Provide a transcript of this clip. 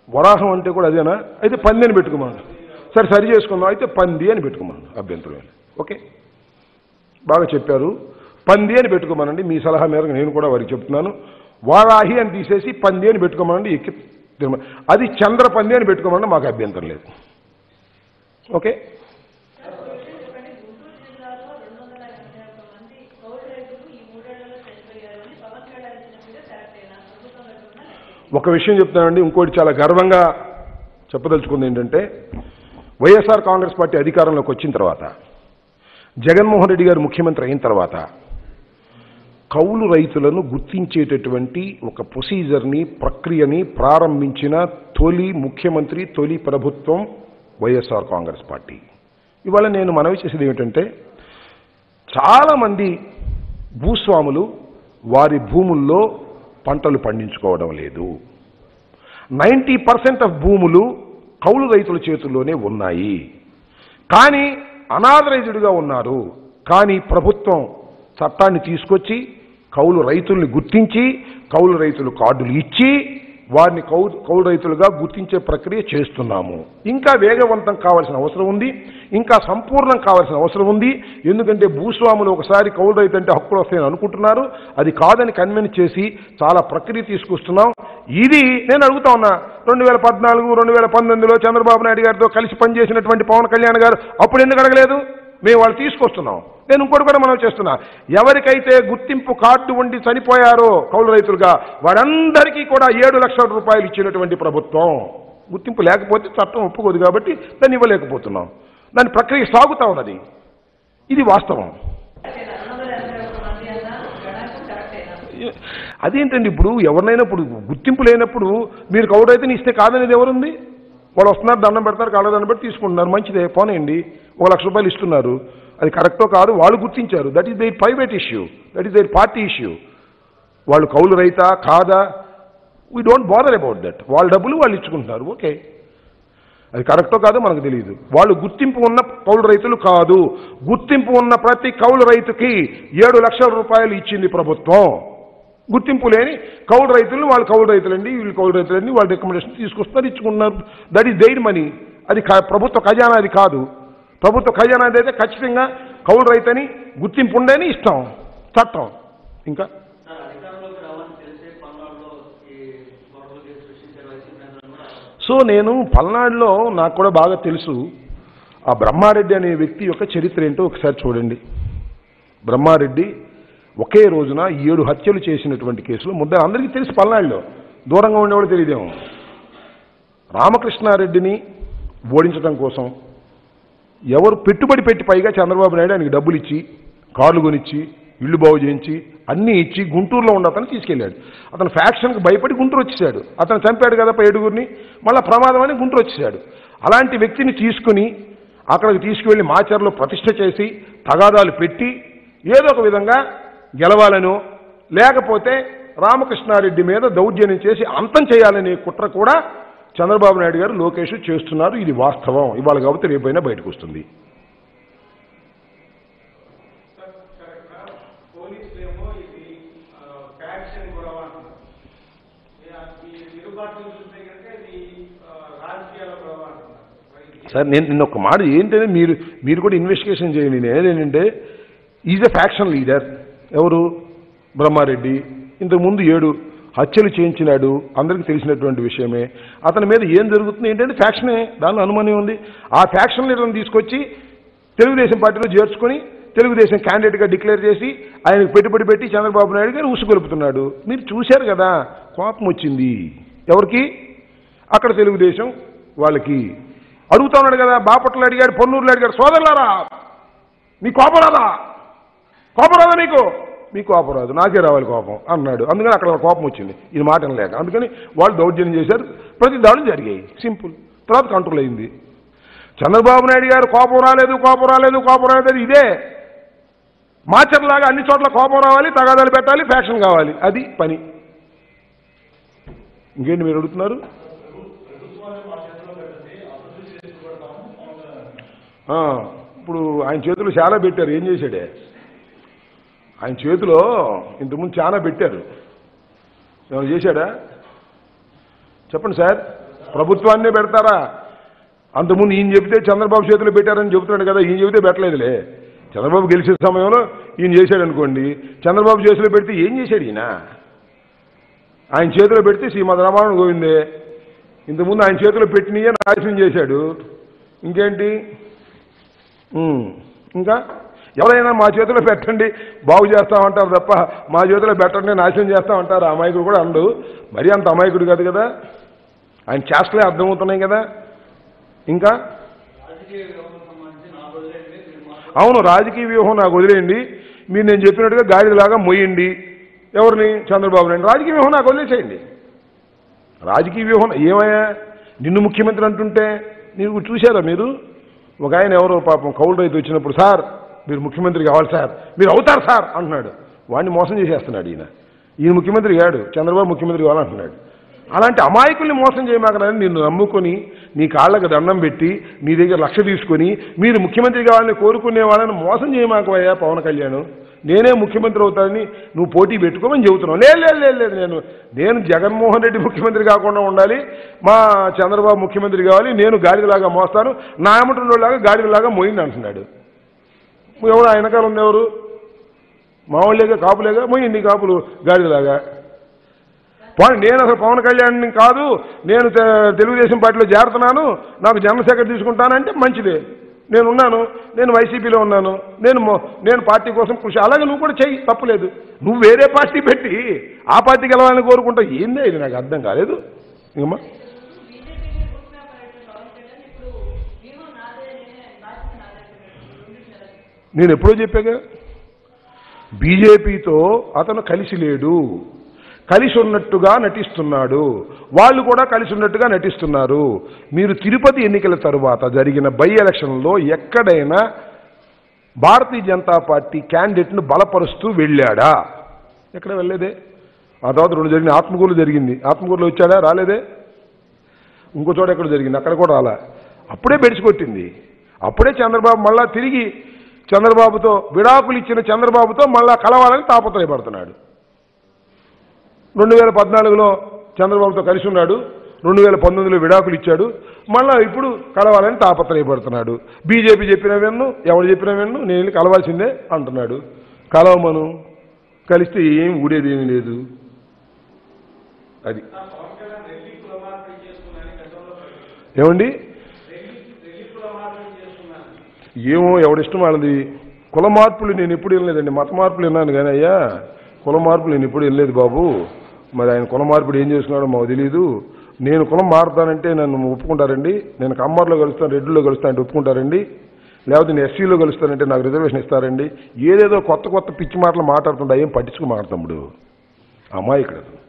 వరాహం అంటే కూడా అదేనా అయితే పంది అని పెట్టుకోమను సరే సరి చేసుకుందాం అయితే పంది అని పెట్టుకోమను అభ్యంతరం ఏం లేదు. ఓకే బాగా చెప్పారు పంది అని పెట్టుకోమనండి మీ సలహా మేరకు నేను కూడా వారికి చెప్తున్నాను వారాహి అని తీసేసి పంది అని పెట్టుకోమనండి ఎక్కి తిరుమ- అది చంద్ర పంది అని పెట్టుకోమనండి మాకు అభ్యంతరం లేదు ఓకే ఒక విషయం చెప్తానండి ఇంకోటి చాలా గర్వంగా చెప్పదలుచుకుంది ఏంటంటే వైఎస్ఆర్ కాంగ్రెస్ పార్టీ అధికారంలోకి వచ్చిన తర్వాత జగన్మోహన్ రెడ్డి గారు ముఖ్యమంత్రి అయిన తర్వాత కౌలు రైతులను గుర్తించేటటువంటి ఒక ప్రొసీజర్ని ప్రక్రియని ప్రారంభించిన తొలి ముఖ్యమంత్రి తొలి ప్రభుత్వం వైఎస్ఆర్ కాంగ్రెస్ పార్టీ ఇవాళ నేను మనవి చేసేది ఏమిటంటే చాలామంది భూస్వాములు వారి భూముల్లో పంటలు పండించుకోవడం లేదు నైంటీ పర్సెంట్ ఆఫ్ భూములు కౌలు రైతుల చేతుల్లోనే ఉన్నాయి కానీ అనాథరైజుడుగా ఉన్నారు కానీ ప్రభుత్వం చట్టాన్ని తీసుకొచ్చి కౌలు రైతుల్ని గుర్తించి కౌలు రైతులు కార్డులు ఇచ్చి వారిని కౌలు కౌలు రైతులుగా గుర్తించే ప్రక్రియ చేస్తున్నాము ఇంకా వేగవంతం కావాల్సిన అవసరం ఉంది ఇంకా సంపూర్ణం కావాల్సిన అవసరం ఉంది ఎందుకంటే భూస్వాములు ఒకసారి కౌలు రైతు అంటే హక్కులు వస్తాయని అనుకుంటున్నారు అది కాదని కన్విన్స్ చేసి చాలా ప్రక్రియ తీసుకొస్తున్నాం ఇది నేను అడుగుతా ఉన్నా రెండు వేల పద్నాలుగు రెండు వేల పంతొమ్మిదిలో చంద్రబాబు నాయుడు గారితో కలిసి పనిచేసినటువంటి పవన్ కళ్యాణ్ గారు అప్పుడు ఎందుకు అడగలేదు మేము వాళ్ళు తీసుకొస్తున్నాం నేను ఇంకోటి కూడా మనం చేస్తున్నా ఎవరికైతే గుర్తింపు కార్డు ఉండి చనిపోయారో కౌలు రైతులుగా వారందరికీ కూడా ఏడు లక్షల రూపాయలు ఇచ్చినటువంటి ప్రభుత్వం గుర్తింపు లేకపోతే చట్టం ఒప్పుకోదు కాబట్టి దాన్ని ఇవ్వలేకపోతున్నాం దాని ప్రక్రియ సాగుతా ఉన్నది ఇది వాస్తవం అదేంటండి ఇప్పుడు ఎవరినైనా ఇప్పుడు గుర్తింపు లేనప్పుడు మీరు కౌలు రైతుని ఇస్తే కాదనేది ఎవరుంది వాళ్ళు వస్తున్నారు దండం పెడతారు కాళ్ళ దండం పెట్టి తీసుకుంటున్నారు మంచిదే పోనేయండి ఒక లక్ష రూపాయలు ఇస్తున్నారు అది కరెక్టో కాదు వాళ్ళు గుర్తించారు that is their private issue that is their party issue వాళ్ళు కౌలు రైతా కాదా we don't bother about that వాళ్ళ డబ్బులు వాళ్ళు ఇచ్చుకుంటున్నారు ఓకే అది కరెక్టో కాదో మనకు తెలియదు వాళ్ళు గుర్తింపు ఉన్న కౌలు రైతులు కాదు గుర్తింపు ఉన్న ప్రతి కౌలు రైతుకి ఏడు లక్షల రూపాయలు ఇచ్చింది ప్రభుత్వం గుర్తింపు లేని కౌలు రైతులను వాళ్ళు కౌలు రైతులండి వీళ్ళు కౌలు రైతులండి వాళ్ళ రికమెండేషన్ తీసుకొస్తున్నారు ఇచ్చుకుంటున్నారు దట్ ఈస్ దైర్ మనీ అది కా- ప్రభుత్వ ఖజానా అది కాదు ప్రభుత్వ ఖజానా అయితే ఖచ్చితంగా కౌలు రైతని గుర్తింపు ఉండని ఇస్తాం చట్టం ఇంకా సార్ అధికారంలోకి రావాలని తెలిసే పల్నాడులో ఈ గొడవలు చేసి సృష్టించారు వైసీపీ నేతలు కూడా సో నేను పల్నాడులో నాకు కూడా బాగా తెలుసు ఆ బ్రహ్మారెడ్డి అనే వ్యక్తి యొక్క చరిత్ర ఏంటో ఒకసారి చూడండి బ్రహ్మారెడ్డి ఒకే రోజున ఏడు హత్యలు చేసినటువంటి కేసులో ముద్ద అందరికీ తెలుసు పల్నాడులో దూరంగా ఉండేవాడు తెలియదేమో రామకృష్ణారెడ్డిని ఓడించడం కోసం ఎవరు పెట్టుబడి పెట్టి పైగా చంద్రబాబు నాయుడు ఆయనకి డబ్బులు ఇచ్చి కార్లు కొనిచ్చి ఇల్లు బాగు చేయించి అన్నీ ఇచ్చి గుంటూరులో ఉన్న అతను తీసుకెళ్ళాడు అతను ఫ్యాక్షన్కి భయపడి గుంటూరు వచ్చేసాడు అతను చంపాడు కదా ఏడుగురిని మళ్ళీ ప్రమాదం అని గుంటూరు వచ్చేసాడు అలాంటి వ్యక్తిని తీసుకుని అక్కడికి తీసుకువెళ్ళి మాచర్లో ప్రతిష్ఠ చేసి తగాదాలు పెట్టి ఏదో ఒక విధంగా గెలవాలనో లేకపోతే రామకృష్ణారెడ్డి మీద దౌర్జన్యం చేసి అంతం చేయాలనే కుట్ర కూడా చంద్రబాబు నాయుడు గారు లోకేష్ చేస్తున్నారు ఇది వాస్తవం ఇవాళ కాబట్టి రేపైనా బయటకు వస్తుంది పోలీసులేమో ఇది ఫ్యాక్షన్ గొడవ అంటున్నారు ఈ- ఈ ఇరుబాట్లు చూస్తే కనుక ఇది ఆ, రాజకీయాల గొడవ అంటున్నారు మరి ఇది సార్ నేను నిన్న ఒక మాట ఏంటంటే మీరు మీరు కూడా ఇన్వెస్టిగేషన్ చేయండి నేను ఏంటంటే ఈజ్ ఎ ఫ్యాక్షన్ లీడర్ ఎవరు బ్రహ్మారెడ్డి ఇంతకుముందు ఏడు హత్యలు చేయించినాడు అందరికీ తెలిసినటువంటి విషయమే అతని మీద ఏం జరుగుతుంది ఏంటంటే ఫ్యాక్షనే దానిలో అనుమానం ఉంది ఆ ఫ్యాక్షన్ లీడర్ని తీసుకొచ్చి తెలుగుదేశం పార్టీలో చేర్చుకొని తెలుగుదేశం క్యాండిడేట్గా డిక్లేర్ చేసి ఆయనకు పెట్టుబడి పెట్టి చంద్రబాబు నాయుడు గారు ఉసుగొలుపుతున్నాడు మీరు చూశారు కదా కోపం వచ్చింది ఎవరికి అక్కడ తెలుగుదేశం వాళ్ళకి అడుగుతా ఉన్నాడు కదా బాపట్ల అడిగాడు పొన్నూరులో అడిగాడు సోదరులారా మీ కోపం రాదా కోపం రాదా మీకు మీకు కోపం రాదు నాకే రావాలి కోపం అన్నాడు అందుకని అక్కడ కోపం వచ్చింది ఇది మాట లేక అందుకని వాళ్ళు దౌర్జన్యం చేశారు ప్రతి దాడులు జరిగాయి సింపుల్ తర్వాత కంట్రోల్ అయింది చంద్రబాబు నాయుడు గారు కోపం రాలేదు కోపం రాలేదు కోపం రాలేదు అది ఇదే మాచర్లాగా అన్ని చోట్ల కోపం రావాలి తగాదాలు పెట్టాలి ఫ్యాక్షన్ కావాలి అది పని ఇంకేంటి మీరు అడుగుతున్నారు ఆ, ఇప్పుడు ఆయన చేతులు చాలా పెట్టారు ఏం చేశాడే ఆయన చేతిలో ఇంతకుముందు చాలా పెట్టారు ఏమైనా చేశాడా చెప్పండి సార్ ప్రభుత్వాన్నే పెడతారా అంతకుముందు ఈయన చెబితే చంద్రబాబు చేతిలో పెట్టారని చెబుతున్నాడు కదా ఈయన చెబితే పెట్టలేదులే చంద్రబాబు గెలిచే సమయంలో ఈయన చేశాడు అనుకోండి చంద్రబాబు చేతిలో పెడితే ఏం చేశాడు ఈయన ఆయన చేతిలో పెడితే శ్రీమద్ రామాయణ గోవిందే ఇంతకుముందు ఆయన చేతిలో పెట్టినయే నాశనం చేశాడు ఇంకేంటి ఉమ్, ఇంకా ఎవరైనా మా చేతిలో పెట్టండి బాగు చేస్తామంటారు తప్ప మా చేతిలో పెట్టండి నాశనం చేస్తామంటారు అమాయకుడు కూడా అండు మరీ అంత అమాయకుడు కాదు కదా ఆయన చేష్టలే అర్థమవుతున్నాయి కదా ఇంకా రాజకీయ వ్యవస్థకు సంబంధించి నా రోజులైతే మీరు మాట్లాడుతున్నారు అవును రాజకీయ వ్యూహం నాకు వదిలేయండి మీరు నేను చెప్పినట్టుగా గాడిలాగా మొయ్యండి ఎవరిని చంద్రబాబు నాయుడు రాజకీయ వ్యూహం నాకు వదిలేసేయండి రాజకీయ వ్యూహం ఏమయ్యా నిన్ను ముఖ్యమంత్రి అంటుంటే మీరు చూశారా మీరు ఒక ఆయన ఎవరో పాపం కౌలు రైతు వచ్చినప్పుడు సార్ మీరు ముఖ్యమంత్రి కావాలి సార్ మీరు అవుతారు సార్ అంటున్నాడు వాడిని మోసం చేసేస్తున్నాడు ఈయన ఈయన ముఖ్యమంత్రి కాడు చంద్రబాబు ముఖ్యమంత్రి కావాలంటున్నాడు అలాంటి అమాయకుల్ని మోసం చేయమాకనని నిన్ను నమ్ముకొని నీ కాళ్ళకు దండం పెట్టి నీ దగ్గర లక్ష తీసుకొని మీరు ముఖ్యమంత్రి కావాలని కోరుకునే వాళ్ళని మోసం చేయమాకవయ్యా పవన్ కళ్యాణ్ నేనే ముఖ్యమంత్రి అవుతానని నువ్వు పోటీ పెట్టుకోమని చెబుతున్నావు లేదు లేదు లేదు లేదు నేను నేను జగన్మోహన్ రెడ్డి ముఖ్యమంత్రి కాకుండా ఉండాలి మా చంద్రబాబు ముఖ్యమంత్రి కావాలి నేను గాడిదలాగా మోస్తాను నా ఏమంటున్నలాగా గాడిదలాగా మోయింది అంటున్నాడు ఎవరు ఆయన వెనకాల ఉంది ఎవరు మామూలుగా కాపులేగా మోయింది కాపులు గాడిదలాగా పోనీ నేను అసలు పవన్ కళ్యాణ్ని కాదు నేను తె- తెలుగుదేశం పార్టీలో చేరుతున్నాను నాకు జనరల్ సెక్రటరీ తీసుకుంటానంటే మంచిదే నేను ఉన్నాను నేను వైసీపీలో ఉన్నాను నేను మొ- నేను పార్టీ కోసం కృషి అలాగే నువ్వు కూడా చెయ్యి తప్పులేదు నువ్వు వేరే పార్టీ పెట్టి ఆ పార్టీ గెలవాలని కోరుకుంటావు ఏందే ఇది నాకు అర్థం కాలేదు ఇంకమ్మా బీజేపీని రూట్ మ్యాప్ అనేటువంటి పవన్ కళ్యాణ్ ఇప్పుడు వ్యూహం నాదే నేనే బాధ్యత నాదే రెండింటి నేను ఎప్పుడో చెప్పాగా బీజేపీతో అతను కలిసి లేడు కలిసి ఉన్నట్టుగా నటిస్తున్నాడు వాళ్ళు కూడా కలిసి ఉన్నట్టుగా నటిస్తున్నారు మీరు తిరుపతి ఎన్నికల తరువాత జరిగిన బై ఎలక్షన్లో ఎక్కడైనా భారతీయ జనతా పార్టీ క్యాండిడేట్ను బలపరుస్తూ వెళ్ళాడా ఎక్కడ వెళ్ళలేదే ఆ తర్వాత రెండు జరిగిన ఆత్మకూరులో జరిగింది ఆత్మకూరులో వచ్చాడా రాలేదే ఇంకో చోట ఎక్కడ జరిగింది అక్కడ కూడా రాలా అప్పుడే బెడిసికొట్టింది అప్పుడే చంద్రబాబు మళ్ళా తిరిగి చంద్రబాబుతో విడాకులు ఇచ్చిన చంద్రబాబుతో మళ్ళా కలవాలని తాపత్రయపడుతున్నాడు రెండు వేల పద్నాలుగులో చంద్రబాబుతో కలిసి ఉన్నాడు రెండు వేల పంతొమ్మిదిలో విడాకులు ఇచ్చాడు మళ్ళా ఇప్పుడు కలవాలని తాపత్రయపడుతున్నాడు బీజేపీ చెప్పిన వెన్ను ఎవరు చెప్పిన వెన్ను నేను వెళ్ళి కలవాల్సిందే అంటున్నాడు కలవమను కలిస్తే ఏం ఊడేది ఏమీ లేదు అది పవన్ కళ్యాణ్ రెడ్డి కుల మార్పిడి చేసుకున్నాను గతంలో ప్రకటించారు. ఏమండి రెడ్డి రెడ్డి కుల మార్పిడి చేసుకున్నాను ఏమో ఎవడిష్టం వాళ్ళది కుల మార్పులు నేను ఎప్పుడు వినలేదండి మత మార్పులు విన్నాను కానీ అయ్యా కుల మార్పులు నేను ఎప్పుడు వినలేదు బాబు మరి ఆయన కుల మార్పుడు ఏం చేసుకున్నాడో మాకు తెలియదు నేను కులం మారుతానంటే నన్ను ఒప్పుకుంటారండి నేను కమ్మర్లో కలుస్తాను రెడ్డిలో కలుస్తానంటే ఒప్పుకుంటారండి లేకపోతే నేను ఎస్సీలో కలుస్తానంటే నాకు రిజర్వేషన్ ఇస్తారండి ఏదేదో కొత్త కొత్త పిచ్చి మాటలు మాట్లాడుతుంటా ఏం పట్టించుకు మాట్లాడతాముడు అమ్మాయి ఇక్కడ